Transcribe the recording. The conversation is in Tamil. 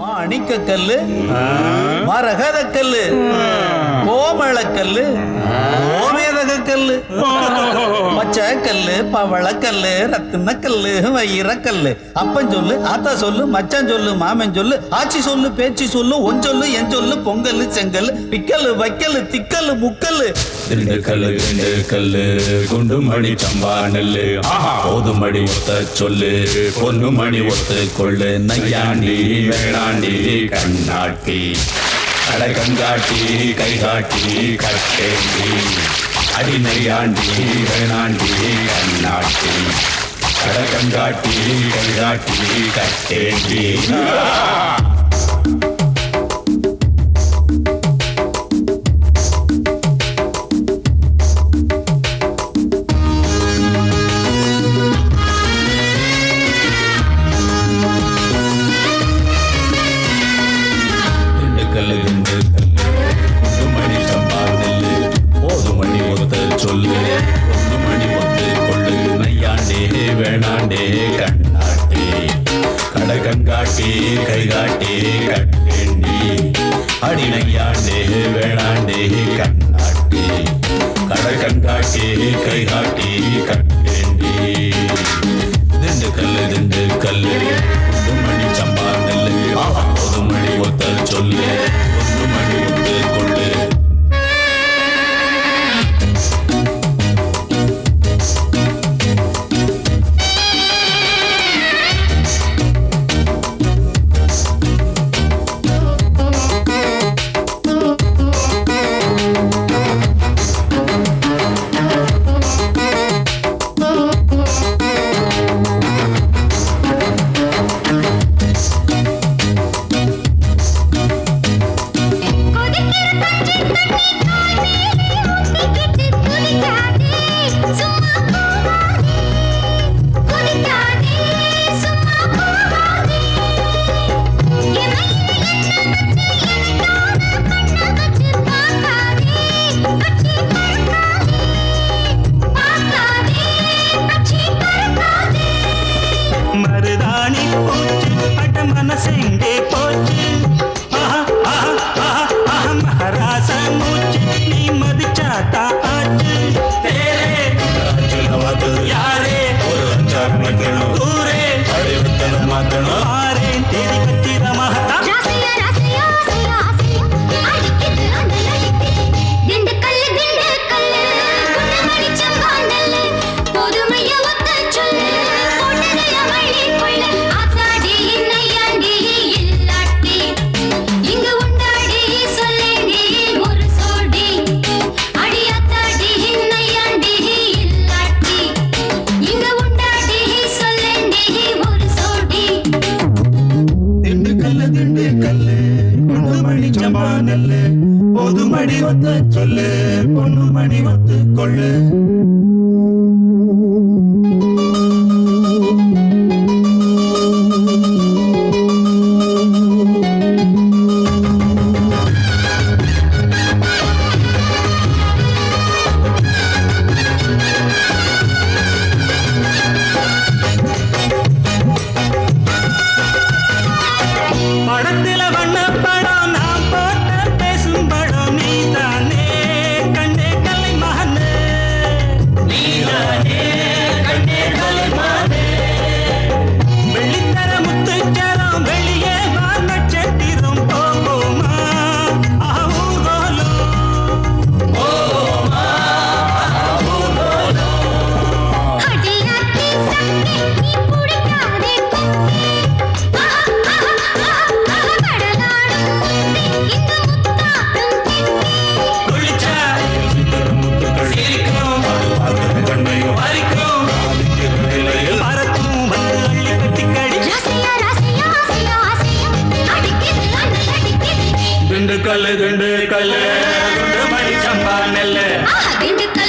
மாணிக்க கல்லு மரகத கல்லு கோமள கல்லு கோமேதக கல்லு பச்சை கல்லு பவள கல்லு ரத்தின கல்லு வைர கல்லு அப்பன் சொல்லு ஆத்தா சொல்லு மச்சான் சொல்லு மாமன் சொல்லு ஆச்சி சொல்லு பேச்சு சொல்லு ஒன் சொல்லு என் சொல்லு பொங்கல் செங்கல் பிக்கல்லு வைக்கல்லு திக்கல்லு முக்கல்லு திண்டு கல்லு திண்டு கல்லு குண்டு மணி சம்பா நெல்லு போது மணி ஒத்த சொல்லு பொண்ணு மணி ஒத்து கொள்ளு நையாண்டி வேளாண்டி கண்ணாட்டி கடை கண்காட்டி கை காட்டி கட்டேண்டி அடி நையாண்டி வேணாண்டி கண்ணாட்டி கடை கண்காட்டி கை காட்டி கட்டேண்டி திண்டுக்கல்லு திண்டுக்கல்லு குண்டு மணி சம்பா நெல்லு போது மணி ஒத்த சொல்லு பொண்ணு மணி ஒத்து கொள்ளு நையாண்டே வேணாண்டே கண்ணாட்டி கடை கண்காட்டி கை காட்டி கட்டேண்டி அடி நையாண்டே வேணாண்டே கண்ணாட்டி கடை கண்காட்டி கை காட்டி கட்டேண்டி திண்டுக்கல்லு திண்டுக்கல்லு குண்டு மணி சம்பா நெல்லு போது மணி ஒத்த சொல்லு பொண்ணு மணி ஒத்து கொள்ளு கொதிக்கிற பச்சை தண்ணி கால் மேலே ஊத்திக்கிட்டு குதிக்காதே, சும்மா போகாதே. குதிக்காதே, சும்மா போகாதே. என் மயில எண்ணெய் வச்சு எனக்காக கண்ணை வச்சு பார்க்காதே. பச்சை பறக்காதே. பார்க்காதே, பச்சை பறக்காதே. மருதாணி பூச்சு அட மனசெங்கே போச்சு ஆஹா, ஆஹா, ஆஹா, ஆஹா, மகாராச மூச்சு நீ மதிச்சாத்தா ஆச்சு தேரே யாரே ஒரு அஞ்சாறு மணிக்கணும் ஊரே அறிவித்தனம் மாத்தணும் ஆரே தேதி பத்திரமாகத்தா ராசையா ராசையா ஆசையா ஆசையா அடிக்குது அனல் அடிக்குது திண்டுக்கல்லு திண்டுக்கல்லு குண்டு மணிச்சம் வாண்டல்லு பொதுமைய ஒத்த சொல்லு போட்டதைய மழை கொள்ள ஆத்தாடி நையாண்டி இல்லாட்டி இங்கு உண்டாடி சொல்லேண்டி ஒரு சோடி அடி ஆத்தாடி நையாண்டி இல்லாட்டி இங்கு உண்டாடி சொல்லேண்டி ஒரு சோடி திண்டுக்கல்லு திண்டுக்கல்லு குண்டு மணி சம்பா நெல்லு பொது மணி ஒத்த சொல்லு பொண்ணு மணி ஒத்து கொள்ளு படத்துல வண்ண படம் நான் போட்ட பேசும் படம் நீதானே கண்ணே கலை மகனே நீதானே கண்ணே கலை மகனே வெள்ளித்தர முத்துச்சரம் வெளியே வா நட்சத்திரம் போகுமா ஆஹூகோலோ அடியாத்தி சக்கி நீ புடிக்காதே கொக்கி ஆஹா ஆஹா ஆஹா கடலாடும் முத்தி இந்த முத்தாடும் கிட்டி குளிச்சா முத்துக்கள் சிரிக்கும் பார்க்கிற கண்ணையும் பறிக்கும் பாதிக்கிற நிலையில் பறக்கும் வந்து அள்ளி கட்டி கடி ராசையா ராசையா ஆசையா ஆசையா அடிக்குது அனல் அடிக்குது திண்டுக்கல்லு திண்டுக்கல்லு குண்டு மணி சம்பா நெல்லு ஆஹா திண்டுக்கல்லு